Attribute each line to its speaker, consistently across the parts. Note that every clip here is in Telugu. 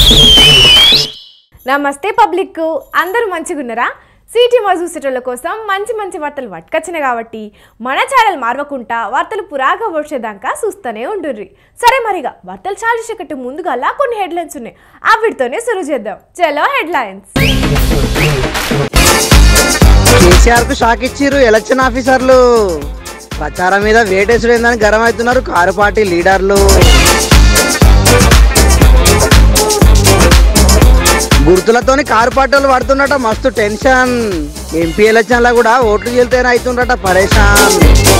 Speaker 1: నమస్తే పబ్లిక్ అందరూ మంచిగున్నారా సిటీ మా చూసేటోళ్ళ కోసం మంచి మంచి వార్తలు పట్టుకొచ్చిన కాబట్టి మన ఛానల్ మార్వకుండా వార్తలు పురాగా వచ్చేదాకా చూస్తూనే ఉండుర్రి సరే మరిగా వార్తలు చాలు చెక్కట్టు ముందుగా కొన్ని హెడ్లైన్స్ ఉన్నాయి అవిటితోనే సురు చేద్దాం చలో హెడ్లైన్స్
Speaker 2: కేసీఆర్ కు షాక్ ఇచ్చిర్రు ఎలక్షన్ ఆఫీసర్లు ప్రచారం మీద వేటేసుడైందని గరం అవుతున్నారు కారు పార్టీ లీడర్లు గుర్తులతోని కారు పార్టీలు పడుతున్నట మస్తు టెన్షన్ ఎంపీ ఎలక్షన్ లో కూడా ఓట్లు చెల్తేనే అవుతుండట పరేషాన్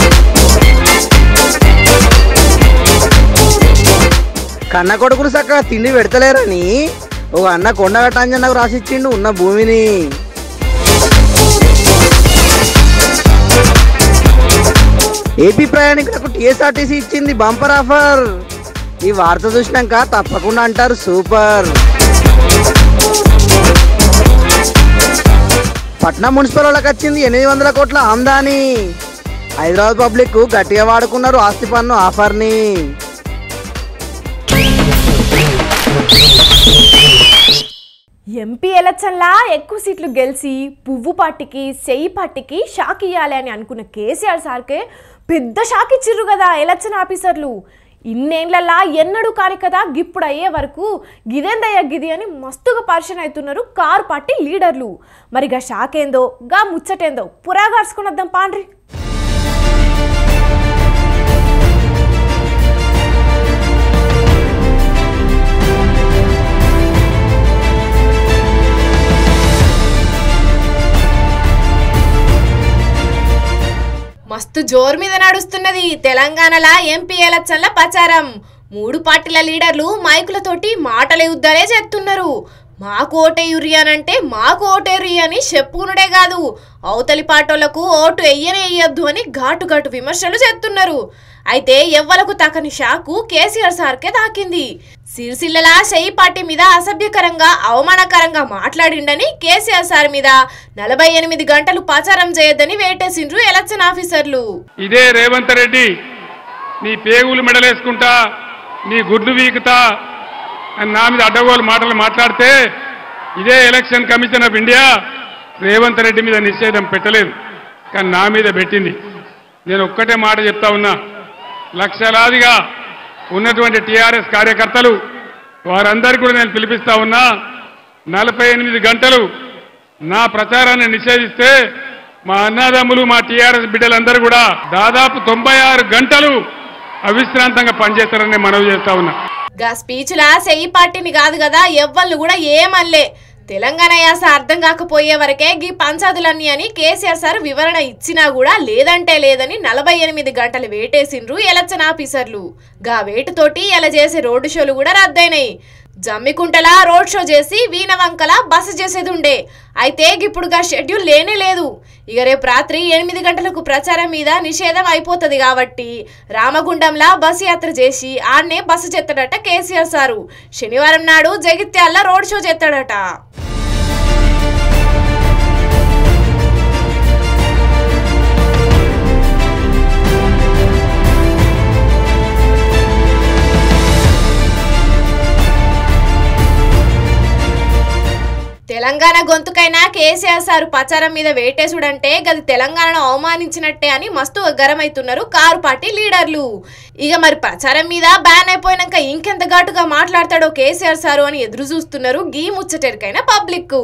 Speaker 2: కన్న కొడుకులు చక్కగా తిండి పెడతలేరని ఒక అన్న కొండగట్టాంజన్నకు రాసిచ్చిండు ఉన్న భూమిని ఏపీ ప్రయాణికులకు టీఎస్ఆర్టీసీ ఇచ్చింది బంపర్ ఆఫర్ ఈ వార్త చూసినాక తప్పకుండా అంటారు సూపర్ పట్నం మున్సిపల్ వాళ్ళకి వచ్చింది ఎనిమిది వందల కోట్ల ఆమ్దాని హైదరాబాద్ పబ్లిక్ గట్టిగా వాడుకున్నారు ఆస్తి పన్ను ఆఫర్ని
Speaker 1: ఎంపీ ఎలక్షన్లా ఎక్కువ సీట్లు గెలిచి పువ్వు పార్టీకి చెయ్యి పార్టీకి షాక్ ఇవ్వాలి అని అనుకున్న కేసీఆర్ సార్కే పెద్ద షాక్ ఇచ్చిర్రు కదా ఎలక్షన్ ఆఫీసర్లు ఇన్నేళ్లలా ఎన్నడూ కాని కదా గిప్పుడు అయ్యే వరకు గిదేందయ్య గిది అని మస్తుగా పరిచయం అవుతున్నారు కార్ పార్టీ లీడర్లు మరి గా షాక్ ఏందో గా ముచ్చటేందో పురాగార్చుకున్నద్దాం పాండ్రి మస్తు జోరు మీద నడుస్తున్నది తెలంగాణల ఎంపీ ఎలక్షన్ల ప్రచారం మూడు పార్టీల లీడర్లు మైకులతోటి మాటల యుద్ధాలే చేస్తున్నారు మాకు ఓటేయురి అని అంటే మాకు ఓటేయురి అని చెప్పుకునుడే కాదు అవతలి పాటోళ్లకు ఓటు వెయ్యనే వేయొద్దు అని ఘాటు ఘాటు విమర్శలు చేస్తున్నారు అయితే ఎవ్వలకు తకని షాకు కేసీఆర్ సార్కే తాకింది సిరిసిల్లలా షెయి పార్టీ మీద అసభ్యకరంగా అవమానకరంగా మాట్లాడిండని కేసీఆర్ సార్ మీద నలభై ఎనిమిది గంటలు ప్రచారం చేయొద్దని వేటేసిండ్రు ఎలక్షన్ ఆఫీసర్లు
Speaker 3: ఇదే రేవంత్ రెడ్డి నీ పేగులు మెడలేసుకుంటా నీ గుడ్లు వీకుతా అని నా మీద అడ్డగోలు మాటలు మాట్లాడితే ఇదే election commission of India Revanth Reddy మీద నిషేధం పెట్టలేదు కానీ నా మీద పెట్టింది నేను ఒక్కటే మాట చెప్తా ఉన్నా లక్షలాదిగా ఉన్నటువంటి టీఆర్ఎస్ కార్యకర్తలు వారందరికీ కూడా నేను పిలిపిస్తా ఉన్నా నలభై ఎనిమిది గంటలు నా ప్రచారాన్ని నిషేధిస్తే మా అన్నదమ్ములు మా టీఆర్ఎస్ బిడ్డలందరూ కూడా దాదాపు తొంభై ఆరు గంటలు అవిశ్రాంతంగా పనిచేస్తారని మనవి చేస్తా ఉన్నా
Speaker 1: గా స్పీచ్లా సెయి పార్టీని కాదు కదా ఎవ్వళ్ళు కూడా ఏమనలే తెలంగాణ యాస అర్థం కాకపోయే వరకే గీ పంచాదులన్నీ అని కేసీఆర్ సార్ వివరణ ఇచ్చినా కూడా లేదంటే లేదని నలభై ఎనిమిది గంటలు వేటేసిండ్రు ఎలక్షన్ ఆఫీసర్లు గా వేటుతోటి ఇలా చేసే రోడ్డు షోలు కూడా రద్దయినాయి జమ్మికుంటలా రోడ్ షో చేసి వీణవంకల బస చేసేది ఉండే అయితే ఇప్పుడుగా షెడ్యూల్ లేనే లేదు ఇక రేపు రాత్రి ఎనిమిది గంటలకు ప్రచారం మీద నిషేధం అయిపోతుంది కాబట్టి రామగుండంలా బస్సు యాత్ర చేసి ఆడనే బస్సు చేస్తాడట కేసీఆర్ సారు శనివారం నాడు జగిత్యాల రోడ్ షో చేస్తాడట తెలంగాణ గొంతుకైనా కేసీఆర్ సార్ ప్రచారం మీద వేటేసుడంటే గది తెలంగాణను అవమానించినట్టే అని మస్తు గరమైతున్నారు కారు పార్టీ లీడర్లు ఇక మరి ప్రచారం మీద బ్యాన్ అయిపోయినాక ఇంకెంత ఘాటుగా మాట్లాడతాడో కేసీఆర్ సారు అని ఎదురు చూస్తున్నారు గీ ముచ్చటెరికైన పబ్లిక్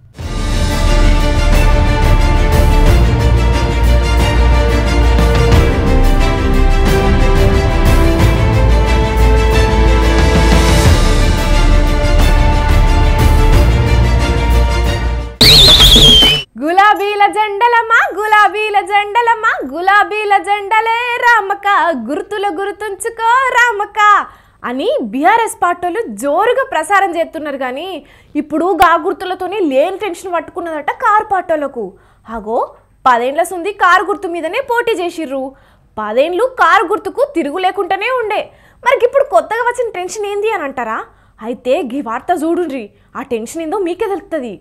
Speaker 1: గులాబీల జెండలమ్మా గులాబీల జెండలమ్మా గులాబీల జెండలే రామక గుర్తులు గుర్తుంచుకో రామక అని బీఆర్ఎస్ పార్టీలు జోరుగా ప్రసారం చేస్తున్నారు కానీ ఇప్పుడు గా గుర్తులతోని లేని టెన్షన్ పట్టుకున్నదట కారు పార్టీలకు అగో పదేండ్ల సుంది కారు గుర్తు మీదనే పోటీ చేసిర్రు పదేండ్లు కారు గుర్తుకు తిరుగు లేకుండానే ఉండే మరి ఇప్పుడు కొత్తగా వచ్చిన టెన్షన్ ఏంది అని అంటారా అయితే గీ వార్త చూడుండ్రి ఆ టెన్షన్ ఏందో మీకే తెలుస్తుంది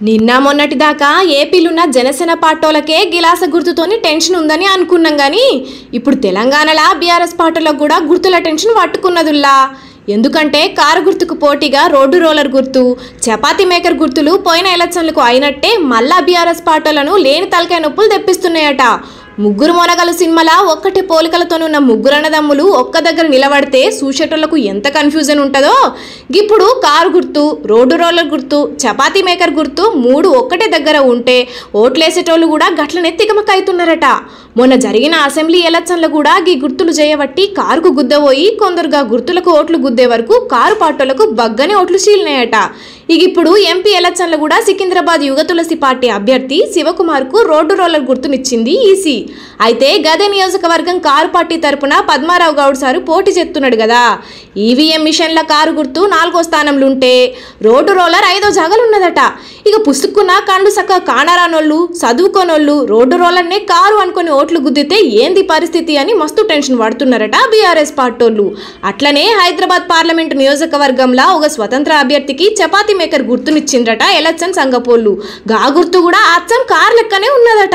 Speaker 1: నిన్న మొన్నటి దాకా ఏపీలున్న జనసేన పార్టీలకే గిలాస గుర్తుతోని టెన్షన్ ఉందని అనుకున్నాం కానీ ఇప్పుడు తెలంగాణలో బీఆర్ఎస్ పార్టీలకు కూడా గుర్తుల టెన్షన్ పట్టుకున్నదుల్లా ఎందుకంటే కారు గుర్తుకు పోటీగా రోడ్డు రోలర్ గుర్తు చపాతీ మేకర్ గుర్తులు పోయిన ఎలక్షన్లకు అయినట్టే మళ్ళా బీఆర్ఎస్ పార్టీలను లేని తలకాయ నొప్పులు తెప్పిస్తున్నాయట ముగ్గురు మొనగలు సినిమాల ఒక్కటి పోలికలతోనున్న ముగ్గురు అన్నదమ్ములు ఒక్క దగ్గర నిలబడితే చూసేటోళ్లకు ఎంత కన్ఫ్యూజన్ ఉంటుందో ఇప్పుడు కారు గుర్తు రోడ్డు రోలర్ గుర్తు చపాతీ మేకర్ గుర్తు మూడు ఒక్కటే దగ్గర ఉంటే ఓట్లేసేటోళ్ళు కూడా గట్లనే తికమక అవుతున్నారట మొన్న జరిగిన అసెంబ్లీ ఎలక్షన్లు కూడా ఈ గుర్తులు చేయబట్టి కారుకు గుద్దబోయి కొందరుగా గుర్తులకు ఓట్లు గుద్దే వరకు కారు పార్టీలకు బగ్గనే ఓట్లు చీలినాయట ఇక ఇప్పుడు ఎంపీ ఎలక్షన్లు కూడా సికింద్రాబాద్ యుగ తులసి పార్టీ అభ్యర్థి శివకుమార్కు రోడ్డు రోలర్ గుర్తునిచ్చింది ఈసీ అయితే గదే నియోజకవర్గం కారు పార్టీ తరపున పద్మారావు గౌడ్ సారు పోటీ చేస్తున్నాడు కదా ఈవీఎం మిషన్ల కారు గుర్తు నాలుగో స్థానంలో ఉంటే రోడ్డు రోలర్ ఐదో జాగలున్నదట ఇక పుసుక్కున్న కండు సక్క కానరానోళ్ళు చదువుకోనోళ్ళు రోడ్డు రోలర్నే కారు అనుకుని ఓట్లు గుద్దితే ఏంది పరిస్థితి అని మస్తు టెన్షన్ పడుతున్నారట బీఆర్ఎస్ పార్టోళ్ళు అట్లనే హైదరాబాద్ పార్లమెంటు నియోజకవర్గంలో ఒక స్వతంత్ర అభ్యర్థికి చపాతీ మేకర్ గుర్తునిచ్చిండ్రట ఎలక్షన్ సంగపోళ్ళు గా గుర్తు కూడా అచ్చం కార్ లెక్కనే ఉన్నదట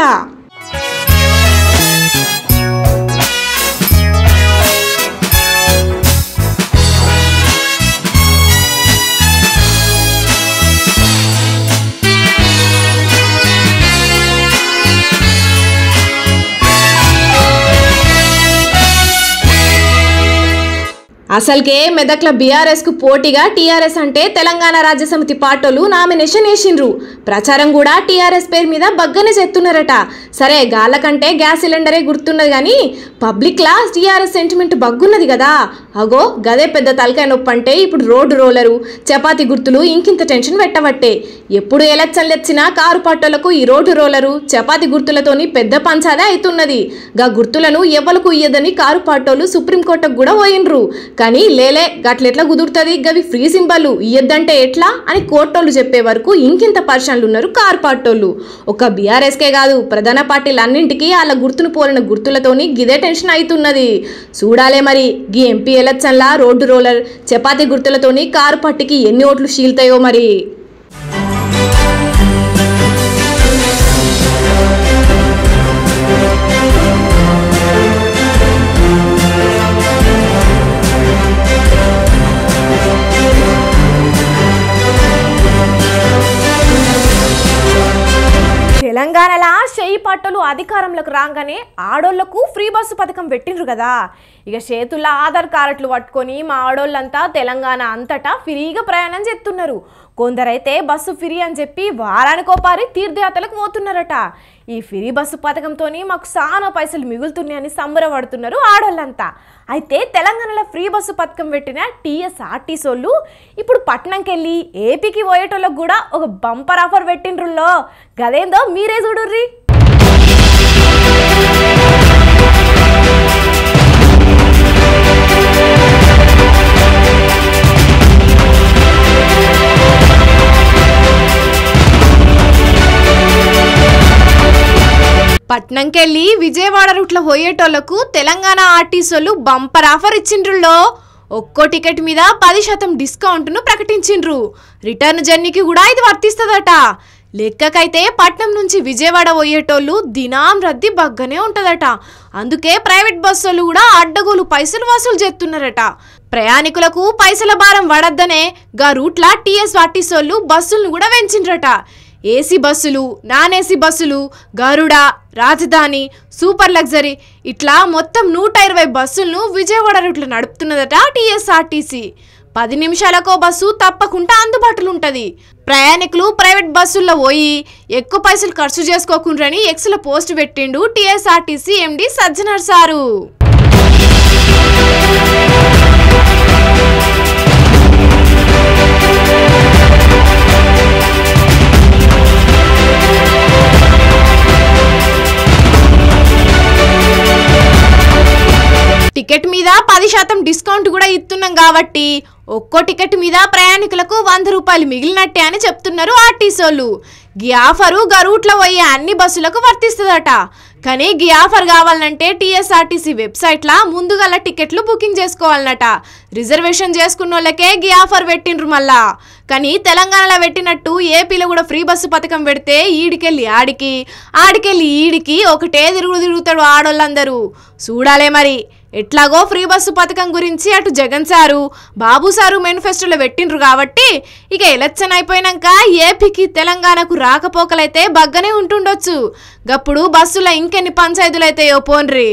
Speaker 1: అసలుకే మెదక్ల బీఆర్ఎస్ కు పోటీగా టీఆర్ఎస్ అంటే తెలంగాణ రాజ్య సమితి పార్టీలు నామినేషన్ వేసిండ్రు ప్రచారం కూడా టీఆర్ఎస్ పేరు మీద బగ్గనే చెప్తున్నారట సరే గాళ్ళ కంటే గ్యాస్ సిలిండరే గుర్తున్నది కానీ పబ్లిక్ లా టీఆర్ఎస్ సెంటిమెంట్ బగ్గున్నది కదా అగో గదే పెద్ద తలకాయ నొప్పి అంటే ఇప్పుడు రోడ్డు రోలరు చపాతీ గుర్తులు ఇంకింత టెన్షన్ పెట్టబట్టే ఎప్పుడు ఎలక్షన్లు వచ్చినా కారు పార్టీలకు ఈ రోడ్డు రోలరు చపాతీ గుర్తులతోని పెద్ద పంచాదే అవుతున్నది గా గుర్తులను ఎవ్వలకు ఇయ్యదని కారు పార్టీలు సుప్రీంకోర్టుకు కూడా పోయినరు కానీ లేలే గట్లెట్లా కుదురుతుంది గవి ఫ్రీ సింబల్ ఇయ్యద్దంటే ఎట్లా అని కోర్టోళ్ళు చెప్పే వరకు ఇంకింత పర్షన్లు ఉన్నారు కారు పార్టోళ్ళు ఒక బీఆర్ఎస్కే కాదు ప్రధాన పార్టీలన్నింటికీ వాళ్ళ గుర్తును పోలిన గుర్తులతోని గిదే టెన్షన్ అవుతున్నది చూడాలే మరి గీ ఎంపీ ఎలక్షన్లా రోడ్డు రోలర్ చపాతీ గుర్తులతోని కారు పార్టీకి ఎన్ని ఓట్లు చీల్తాయో మరి తెలంగాణలో చెయ్యి పట్టులు అధికారంలోకి రాగానే ఆడోళ్లకు ఫ్రీ బస్సు పథకం పెట్టిండ్రు కదా ఇక చేతుల్లో ఆధార్ కార్డులు పట్టుకొని మా ఆడోళ్ళంతా తెలంగాణ అంతటా ఫ్రీగా ప్రయాణం చేస్తున్నారు కొందరైతే బస్సు ఫ్రీ అని చెప్పి వారానికోపారి తీర్థయాత్రలకు పోతున్నారట ఈ ఫ్రీ బస్సు పథకంతో మాకు చాలా పైసలు మిగులుతున్నాయని సంబరపడుతున్నారు ఆడోళ్ళంతా అయితే తెలంగాణలో ఫ్రీ బస్సు పథకం పెట్టిన టీఎస్ఆర్టీసీ వాళ్ళు ఇప్పుడు పట్నంకి వెళ్ళి ఏపీకి పోయేటోళ్ళకు కూడా ఒక బంపర్ ఆఫర్ పెట్టిండ్రుల్లో గదేందో మీరే చూడుర్రి పట్నంకెళ్ళి విజయవాడ రూట్లో పోయేటోళ్లకు తెలంగాణ ఆర్టీసీలు బంపర్ ఆఫర్ ఇచ్చిండ్రుల్లో ఒక్కో టికెట్ మీద పది శాతం డిస్కౌంట్ను ప్రకటించిండ్రు రిటర్న్ జర్నీకి కూడా ఇది వర్తిస్తుందట లెక్కకైతే పట్నం నుంచి విజయవాడ పోయేటోళ్ళు దినాం రద్దీ బగ్గనే ఉంటుందట అందుకే ప్రైవేట్ బస్సులు కూడా అడ్డగోలు పైసలు వసూలు చేస్తున్నారట ప్రయాణికులకు పైసల భారం పడద్దనే గా రూట్ల టీఎస్ఆర్టీసీలు బస్సులను కూడా పెంచిండ్రట ఏసీ బస్సులు నాన్ ఏసీ బస్సులు గరుడ రాజధాని సూపర్ లగ్జరీ ఇట్లా మొత్తం నూట ఇరవై బస్సులను విజయవాడ రూట్లో నడుపుతున్నదట టీఎస్ఆర్టీసీ పది నిమిషాలకో బస్సు తప్పకుండా అందుబాటులో ఉంటుంది ప్రయాణికులు ప్రైవేట్ బస్సుల్లో పోయి ఎక్కువ పైసలు ఖర్చు చేసుకోకుండ్రని ఎక్స్లో పోస్ట్ పెట్టిండు TSRTC MD Sajjanar sir ticket మీద పది శాతం డిస్కౌంట్ కూడా ఇస్తున్నాం కాబట్టి ఒక్కో టికెట్ మీద ప్రయాణికులకు వంద రూపాయలు మిగిలినట్టే అని చెప్తున్నారు ఆర్టీసోళ్ళు గీ ఆఫరు గరూట్లో పోయే అన్ని బస్సులకు వర్తిస్తుందట కానీ గీ ఆఫర్ కావాలంటే టీఎస్ఆర్టీసీ వెబ్సైట్లో ముందుగల టికెట్లు బుకింగ్ చేసుకోవాలన్నట రిజర్వేషన్ చేసుకున్న వాళ్ళకే గీ ఆఫర్ పెట్టిండ్రు మళ్ళా కానీ తెలంగాణలో పెట్టినట్టు ఏపీలో కూడా ఫ్రీ బస్సు పథకం పెడితే ఈడికెళ్ళి ఆడికి ఆడికెళ్ళి ఈడికి ఒకటే తిరుగుడు తిరుగుతాడు ఆడోళ్ళందరూ చూడాలే మరి ఎట్లాగో ఫ్రీ బస్సు పథకం గురించి అటు జగన్ సారు బాబు సారు మేనిఫెస్టోలో పెట్టిండ్రు కాబట్టి ఇక ఎలక్షన్ అయిపోయినాక ఏపీకి తెలంగాణకు రాకపోకలైతే బగ్గనే ఉంటుండొచ్చు గప్పుడు బస్సులో ఇంకెన్ని పంచాయతీలు అయితాయో పోన్రి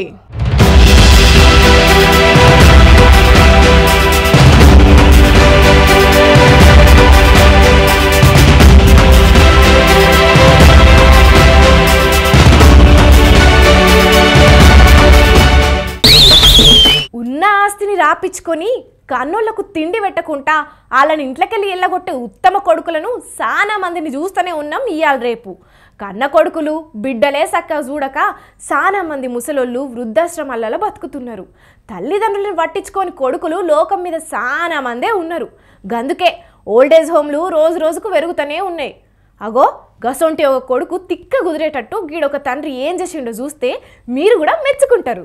Speaker 1: ఉన్న ఆస్తిని రాపిచ్చుకొని కన్నోళ్లకు తిండి పెట్టకుండా వాళ్ళని ఇంట్లోకెళ్ళి ఎల్లగొట్టే ఉత్తమ కొడుకులను చాలా మందిని చూస్తూనే ఉన్నాం ఇవాళ రేపు కన్న కొడుకులు బిడ్డలే సక్క చూడక చాలా మంది ముసలోళ్ళు వృద్ధాశ్రమాలలో బతుకుతున్నారు తల్లిదండ్రులను పట్టించుకొని కొడుకులు లోకం మీద చాలా మందే ఉన్నారు గందుకే ఓల్డేజ్ హోమ్లు రోజు రోజుకు పెరుగుతూనే ఉన్నాయి అగో గసొంటి ఒక కొడుకు తిక్క కుదిరేటట్టు గీడొక తండ్రి ఏం చేసిండో చూస్తే మీరు కూడా మెచ్చుకుంటారు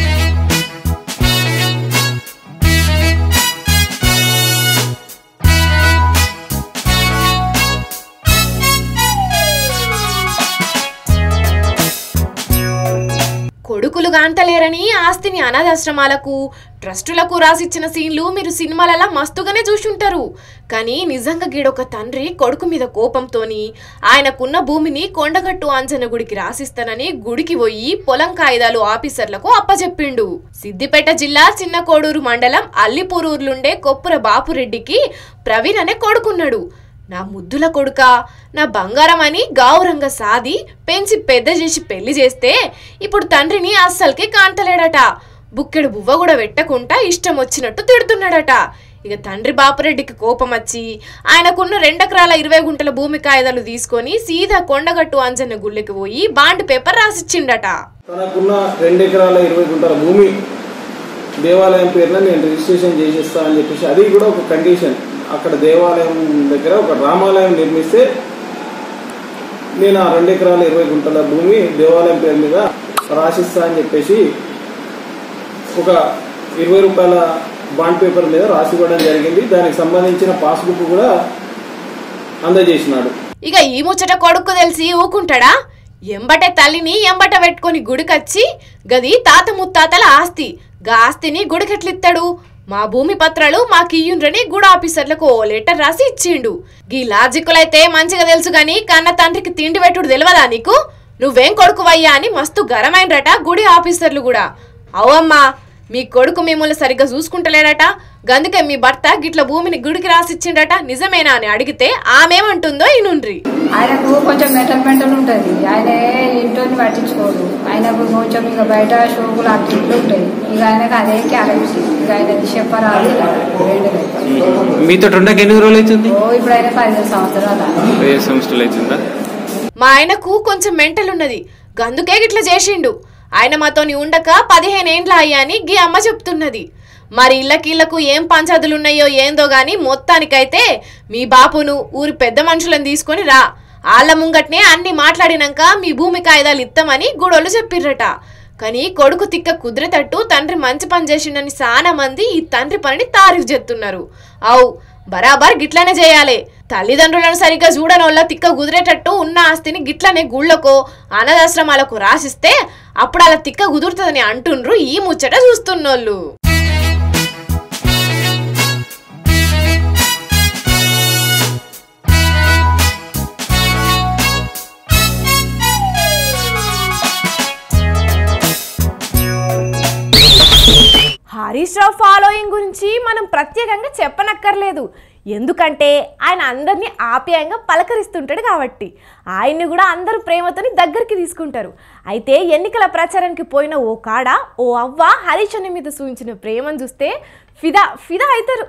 Speaker 1: కొడుకులు గాంతలేరని ఆస్తిని అనాథాశ్రమాలకు ట్రస్టులకు రాసిచ్చిన సీన్లు మీరు సినిమాలలో మస్తుగానే చూసుంటారు కానీ నిజంగా గీడొక తండ్రి కొడుకు మీద కోపంతోని ఆయనకున్న భూమిని కొండగట్టు ఆంజన గుడికి రాసిస్తానని గుడికి పోయి పొలం కాయిదాలు ఆఫీసర్లకు అప్పచెప్పిండు సిద్దిపేట జిల్లా చిన్న కోడూరు మండలం అల్లిపూరూరులుండే కొప్పుర బాపురెడ్డికి ప్రవీణ్ అనే కొడుకున్నాడు నా ముద్దుల కొడుక నా బంగారం అని గౌరంగా సాది పెంచి పెద్ద చేసి పెళ్లి చేస్తే ఇప్పుడు తండ్రిని అస్సలకి కాంతలేడట బుక్కెడు బువ్వ కూడా పెట్టకుండా ఇష్టం వచ్చినట్టు తిడుతున్నాడట ఇక తండ్రి బాపురెడ్డికి కోపం వచ్చి ఆయనకున్న రెండెకరాల ఇరవై గుంటల భూమి కాగితాలు తీసుకొని సీదా కొండగట్టు అంజన్న గుళ్ళకి పోయి బాండ్ పేపర్ రాసిచ్చిండట
Speaker 4: తనకున్న రెండు ఎకరాల ఇరవై గుంటల భూమి దేవాలయం పేరున నేను రిజిస్ట్రేషన్ చేసేస్తా అని చెప్పేసి అది కూడా ఒక కండిషన్ అక్కడ దేవాలయం దగ్గర ఒక రామాలయం నిర్మిస్తే నేను ఆ రెండు ఎకరాల ఇరవై గుంటల భూమి దేవాలయం పేరు మీద రాసిస్తా అని చెప్పేసి ఒక ఇరవై రూపాయల బాండ్ పేపర్ మీద రాసి ఇవ్వడం జరిగింది దానికి సంబంధించిన పాస్బుక్ కూడా అందజేసినాడు
Speaker 1: ఇక ఈ ముచ్చట కొడుకు తెలిసి ఊకుంటాడా ఎంబటే తల్లిని ఎంబట పెట్టుకొని గుడికచ్చి గది తాత ముత్తాతల ఆస్తి గా ఆస్తిని గుడికెట్లిస్తాడు మా భూమి పత్రాలు మాకియ్యుండ్రని గుడి ఆఫీసర్లకు ఓ లెటర్ రాసి ఇచ్చిండు గీ లాజిక్కులైతే మంచిగా తెలుసు గాని కన్న తండ్రికి తిండి పెట్టుడు తెలియదా నీకు నువ్వేం కొడుకువయ్యా అని మస్తు గరమైనరట గుడి ఆఫీసర్లు కూడా అవమ్మా మీ కొడుకు మిమ్మల్ని సరిగ్గా చూసుకుంటలేడట గందుకే మీ భర్త గిట్ల భూమిని గుడికి రాసిచ్చిండట నిజమేనా అని అడిగితే ఆమెమంటుందో ఈనుండ్రి
Speaker 5: ఆయనకు కొంచెం మెంటల్ మెంటల్ ఉంటుంది ఆయన ఇంట్లో పట్టించుకోడు ఆయనకు కొంచెం ఇక బయట షోకులు అట్లా ఇట్లు ఉంటాయి ఇక ఆయనకు అదే క్యారెక్టర్ ఇక ఆయన చెప్పరాదు రెండు
Speaker 6: మీతో ఉండక ఎన్ని రోజులు అవుతుంది
Speaker 5: ఓ ఇప్పుడు ఆయన పదిహేను సంవత్సరాలు
Speaker 6: పదిహేను సంవత్సరాలు అవుతుందా
Speaker 1: మా ఆయనకు కొంచెం మెంటల్ ఉన్నది గందుకే గిట్ల చేసిండు ఆయన మాతోని ఉండక పదిహేనేండ్ల అయ్యాని గీ అమ్మ చెప్తున్నది మరి ఇళ్ళకిళ్ళకు ఏం పంచాదులున్నాయో ఏందో గాని మొత్తానికైతే మీ బాపును ఊరి పెద్ద మనుషులను తీసుకొని రా ఆళ్ళ ముంగట్నే అన్ని మాట్లాడినాక మీ భూమి కాయిదాలు ఇస్తామని గుడోళ్ళు చెప్పిర్రట కానీ కొడుకు తిక్క కుదిరేటట్టు తండ్రి మంచి పని చేసిండని చాలా మంది ఈ తండ్రి పనిని తారీఫ్ చేస్తున్నారు అవు బరాబర్ గిట్లనే చేయాలి తల్లిదండ్రులను సరిగ్గా చూడనోళ్ళ తిక్క కుదిరేటట్టు ఉన్న ఆస్తిని గిట్లనే గుళ్ళకో అనాథాశ్రమాలకు రాసిస్తే అప్పుడు అలా తిక్క కుదురుతుందని అంటుండ్రు ఈ ముచ్చట చూస్తున్నోళ్ళు హరీష్ రావు ఫాలోయింగ్ గురించి మనం ప్రత్యేకంగా చెప్పనక్కర్లేదు ఎందుకంటే ఆయన అందరినీ ఆప్యాయంగా పలకరిస్తుంటాడు కాబట్టి ఆయన్ని కూడా అందరూ ప్రేమతోని దగ్గరికి తీసుకుంటారు అయితే ఎన్నికల ప్రచారానికి పోయిన ఓ కాడ ఓ అవ్వ హరీష్ అన్న మీద సూచించిన ప్రేమను చూస్తే ఫిదా ఫిదా అవుతారు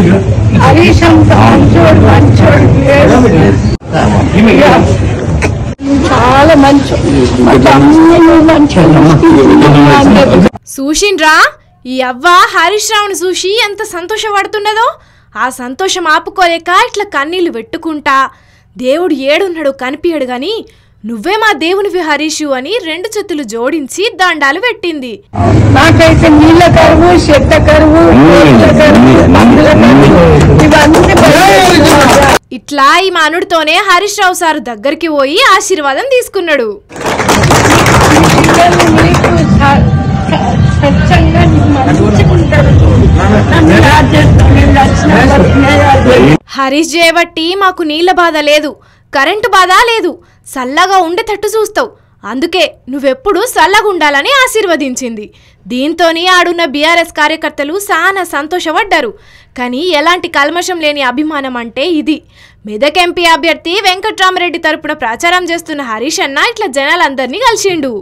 Speaker 7: చాలా మంచి మంచి
Speaker 1: చూసిండ్రా ఈ అవ్వ హరీష్ రావుని చూసి ఎంత సంతోషపడుతున్నదో ఆ సంతోషం ఆపుకోలేక ఇట్లా కన్నీళ్లు పెట్టుకుంటా దేవుడు ఏడున్నాడు కనిపించడు గాని నువ్వే మా దేవునివి హరీషు అని రెండు చేతులు జోడించి దండాలు పెట్టింది
Speaker 7: నాకైతే నీళ్ళ కరువు చెత్త కరువు రోడ్ల కరువు మందుల కరువు ఇవన్నీ భయం.
Speaker 1: ఇట్లా ఈ మానుడితోనే హరీష్ రావు సార్ దగ్గరికి పోయి ఆశీర్వాదం తీసుకున్నాడు
Speaker 7: పిల్లలు నీకు స- స- స్వచ్ఛంగా మంచిగుంటారు నన్ను యాద్ చేస్తాను వీళ్ళు వచ్చిన వాళ్ళని యాద్ చేస్తాను.
Speaker 1: హరీష్ చేయబట్టి మాకు నీళ్ల బాధ లేదు కరెంటు బాధ లేదు చల్లగా ఉండేటట్టు చూస్తావు అందుకే నువ్వెప్పుడు చల్లగా ఉండాలని ఆశీర్వదించింది దీంతోని ఆడున్న బీఆర్ఎస్ కార్యకర్తలు చాలా సంతోషపడ్డారు కానీ ఎలాంటి కల్మషం లేని అభిమానం అంటే ఇది మెదక్ ఎంపీ అభ్యర్థి వెంకట్రామరెడ్డి తరపున ప్రచారం చేస్తున్న హరీష్ అన్న ఇట్లా జనాలందరినీ కలిసిండు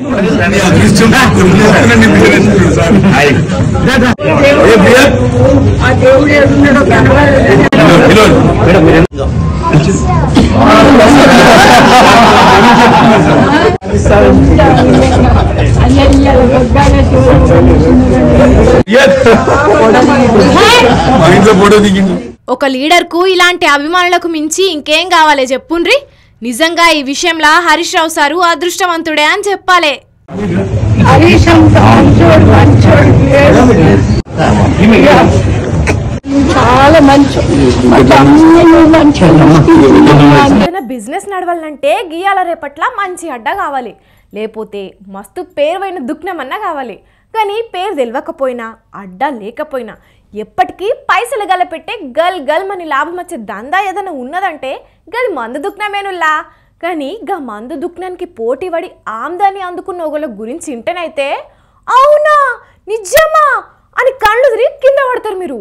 Speaker 7: ఆ దేవుడు ఎక్కడున్నాడో కనబడలేదు. అయ్యయ్య, గొగ్గాల శివుడు.
Speaker 1: ఒక లీడర్కు ఇలాంటి అభిమానులకు మించి ఇంకేం కావాలే చెప్పుండ్రి నిజంగా ఈ విషయంలో హరీష్ రావు సారు అదృష్టవంతుడే అని చెప్పాలే
Speaker 7: హరీష్ అంత మంచోడు మంచోడు లేడు. చాలా మంచి అన్ని మంచోడు
Speaker 1: ఏదైనా బిజినెస్ నడవాలంటే గీయాల రేపట్ల మంచి అడ్డ కావాలి లేకపోతే మస్తు పేరువైన దుఃఖనమన్నా కావాలి కానీ పేరు తెలియకపోయినా అడ్డ లేకపోయినా ఎప్పటికీ పైసలు గలపెట్టే గల్ గల్ మని లాభం వచ్చే దందా ఏదైనా ఉన్నదంటే గది మందు దుఃఖనమేనుల్లా కానీ గా మందు దుఃఖనానికి పోటీ పడి ఆమ్దాని అందుకున్న ఒకళ్ళ గురించి ఇంటనైతే అవునా నిజమా అని కళ్ళు తిరిగి కింద పడతారు మీరు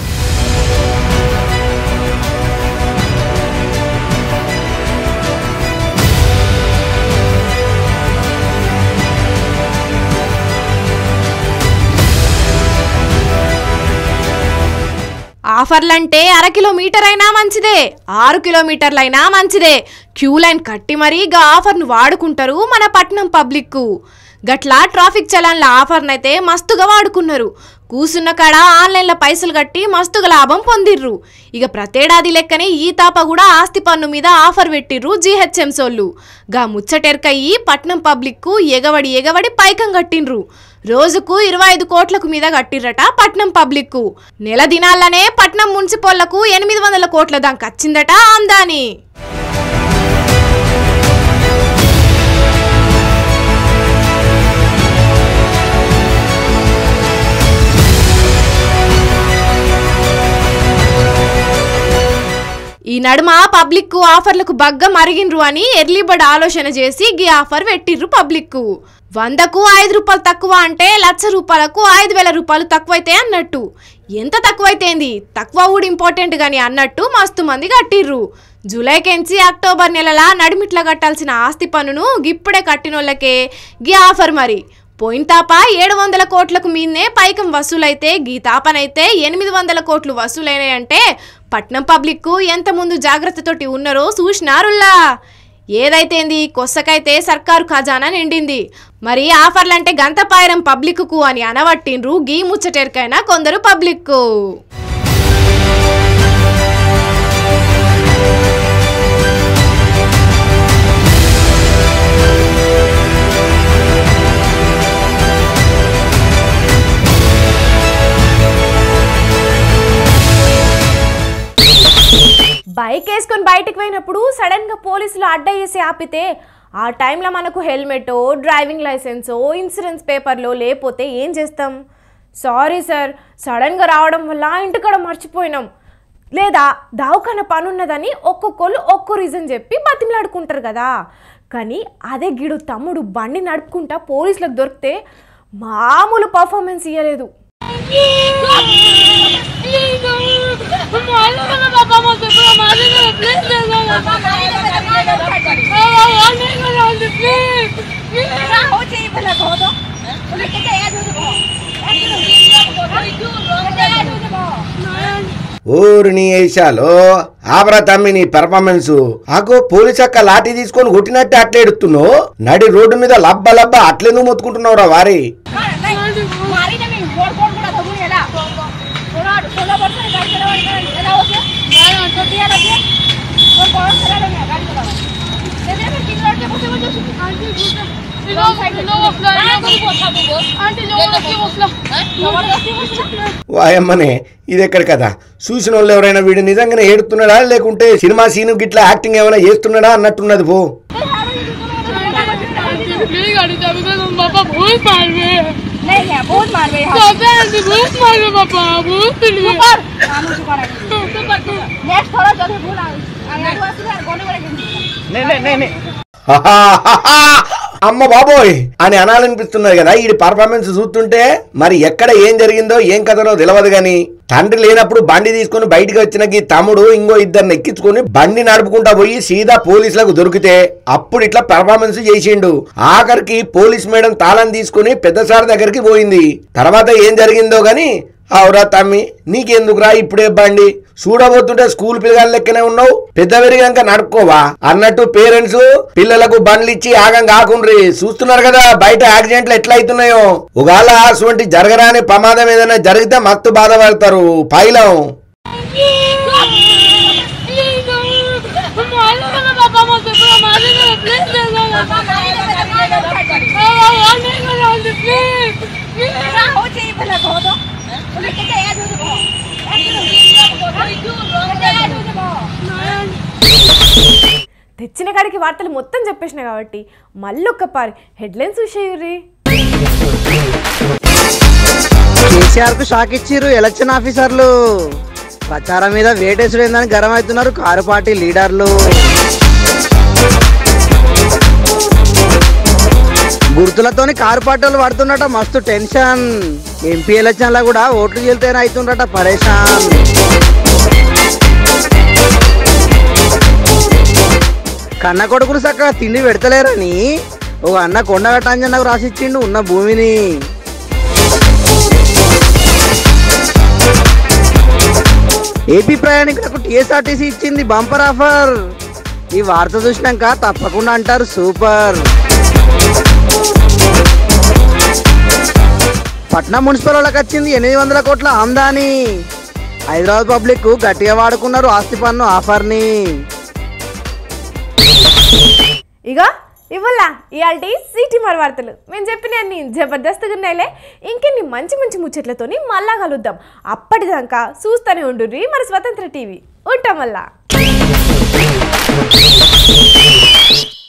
Speaker 1: ఆఫర్లంటే అర కిలోమీటర్ అయినా మంచిదే ఆరు కిలోమీటర్లైనా మంచిదే క్యూ లైన్ కట్టి మరీ గా ఆఫర్ను వాడుకుంటారు మన పట్నం పబ్లిక్ గట్లా ట్రాఫిక్ చలాన్ల ఆఫర్నైతే మస్తుగా వాడుకున్నారు కూసున్న కాడ ఆన్లైన్లో పైసలు కట్టి మస్తుగా లాభం పొందిర్రు ఇక ప్రతేడాది లెక్కనే ఈ తాప కూడా ఆస్తి పన్ను మీద ఆఫర్ పెట్టిర్రు జీహెచ్ఎం సోళ్ళు గా ముచ్చటెరకయ్యి పట్నం పబ్లిక్కు ఎగవడి ఎగవడి పైకం కట్టిండ్రు రోజుకు ఇరవై ఐదు కోట్లకు మీద కట్టిర్రట పట్నం పబ్లిక్కు నెల దినాలనే పట్నం మున్సిపల్లకు ఎనిమిది వందల కోట్ల దాకా వచ్చిందట ఆమ్దాని ఈ నడుమ పబ్లిక్ ఆఫర్లకు బగ్గ మరిగిండ్రు అని ఎర్లీ బర్డ్ ఆలోచన చేసి గీ ఆఫర్ పెట్టిర్రు పబ్లిక్ వందకు ఐదు రూపాయలు తక్కువ అంటే లక్ష రూపాయలకు ఐదు వేల రూపాయలు తక్కువైతే అన్నట్టు ఎంత తక్కువైతేంది తక్కువ కూడా ఇంపార్టెంట్ గాని అన్నట్టు మస్తు మంది కట్టిర్రు జూలైకెంచి అక్టోబర్ నెలల నడిమిట్ల కట్టాల్సిన ఆస్తి పన్నును గిప్పుడే కట్టినోళ్ళకే గీ ఆఫర్ మరి పోయిన తాప ఏడు వందల కోట్లకు మీదనే పైకం వసూలైతే గీ తాపనైతే ఎనిమిది వందల కోట్లు వసూలైనాయంటే పట్నం పబ్లిక్ ఎంత ముందు జాగ్రత్తతోటి ఉన్నారో చూసినారుల్లా ఏదైతేంది కొස්සకైతే సర్కారు ఖజానా నిండింది మరి ఆఫర్లంటే గంతపాయరం పబ్లిక్కు అని అనవట్టిండ్రు గీ ముచ్చటెరకైనా కొందరు పబ్లిక్ బైక్ వేసుకొని బయటకు పోయినప్పుడు సడన్ గా పోలీసులు అడ్డ వేసి ఆపితే ఆ టైంలో మనకు హెల్మెటో డ్రైవింగ్ లైసెన్సో ఇన్సూరెన్స్ పేపర్లో లేకపోతే ఏం చేస్తాం సారీ సార్ సడన్గా రావడం వల్ల ఇంటికాడ మర్చిపోయినాం లేదా దావకాన పని ఉన్నదని ఒక్కొక్కరు ఒక్కో రీజన్ చెప్పి బతిమలాడుకుంటారు కదా కానీ అదే గిడు తమ్ముడు బండి నడుపుకుంటా పోలీసులకు దొరికితే మామూలు పర్ఫార్మెన్స్ ఇవ్వలేదు
Speaker 8: ఊరిని వేసాలో ఆబరా తమ్మి నీ పెర్ఫార్మెన్స్ ఆకు పోలీస్ అక్క లాఠీ తీసుకొని కొట్టినట్టే అట్లే ఎడుతున్నావు నడి రోడ్డు మీద లబ్బ లబ్బ అట్లెందుకు మొత్తుకుంటున్నావురా వారి
Speaker 9: ఎలా
Speaker 8: వాయమ్మనే ఇది ఎక్కడ కదా చూసిన వాళ్ళు ఎవరైనా వీడు నిజంగానే ఏడుతున్నాడా లేకుంటే సినిమా సీను గిట్లా యాక్టింగ్ ఏమైనా చేస్తున్నాడా అన్నట్టున్నది పో అమ్మ బాబోయ్ అని అనాలనిపిస్తున్నది కదా ఈ పర్ఫార్మెన్స్ చూస్తుంటే మరి ఎక్కడ ఏం జరిగిందో ఏం కథనో తెలియదు గాని తండ్రి లేనప్పుడు బండి తీసుకుని బయటికి వచ్చిన ఈ తమ్ముడు ఇంకో ఇద్దరిని ఎక్కించుకుని బండి నడుపుకుంటా పోయి సీదా పోలీసులకు దొరికితే అప్పుడు ఇట్లా పెర్ఫార్మెన్స్ చేసిండు ఆఖరికి పోలీస్ మేడం తాళం తీసుకుని పెద్ద సార్ దగ్గరికి పోయింది తర్వాత ఏం జరిగిందో గాని అవురా తమ్మి నీకెందుకురా ఇప్పుడే బండి చూడబోతుంటే స్కూల్ పిల్లగాళ్ళ లెక్కనే ఉన్నావు పెద్ద పెరిగాక నడుపుకోవా అన్నట్టు పేరెంట్స్ పిల్లలకు బండ్లు ఇచ్చి ఆగం కాకుండ్రి చూస్తున్నారు కదా బయట యాక్సిడెంట్లు ఎట్లా అవుతున్నాయో ఒకవేళ అటువంటి జరగరాని ప్రమాదం ఏదైనా జరిగితే మత్తు బాధపడతారు పైలం
Speaker 1: తెచ్చిన కాడికి వార్తలు మొత్తం చెప్పేసిన కాబట్టి మళ్ళీ ఒక్కపారి హెడ్లైన్స్ చూసేయుర్రి
Speaker 2: కేసీఆర్ కు షాక్ ఇచ్చిర్రు ఎలక్షన్ ఆఫీసర్లు ప్రచారం మీద వేటేసుడు ఏందని గరం అవుతున్నారు కారు పార్టీ లీడర్లు గుర్తులతోని కారు పార్టీ వాళ్ళు పడుతున్నట మస్తు టెన్షన్ ఎంపీ ఎలక్షన్ లో కూడా ఓట్లు చెల్తేనే అవుతుండట పరేషాన్ కన్న కొడుకులు చక్కగా తిండి పెడతలేరని ఒక అన్న కొండగట్టాంజన్నకు రాసిచ్చిండు ఉన్న భూమిని ఏపీ ప్రయాణికులకు టీఎస్ఆర్టీసీ ఇచ్చింది బంపర్ ఆఫర్ ఈ వార్త చూసినాక తప్పకుండా అంటారు సూపర్ పట్నం మున్సిపల్ వాళ్ళకి వచ్చింది ఎనిమిది వందల కోట్ల ఆమ్దాని హైదరాబాద్ పబ్లిక్ గట్టిగా వాడుకున్నారు ఆస్తి పన్ను ఆఫర్ని
Speaker 1: ఇక ఇవ్వాల ఇవాళ సిటీ మరి వార్తలు మేము చెప్పిన అన్ని జబర్దస్త్గా ఉన్నాయిలే ఇంకెన్ని మంచి మంచి ముచ్చట్లతోని మళ్ళా కలుద్దాం అప్పటిదాకా చూస్తూనే ఉండుర్రి మరి స్వతంత్ర టీవీ ఉంటాం మళ్ళా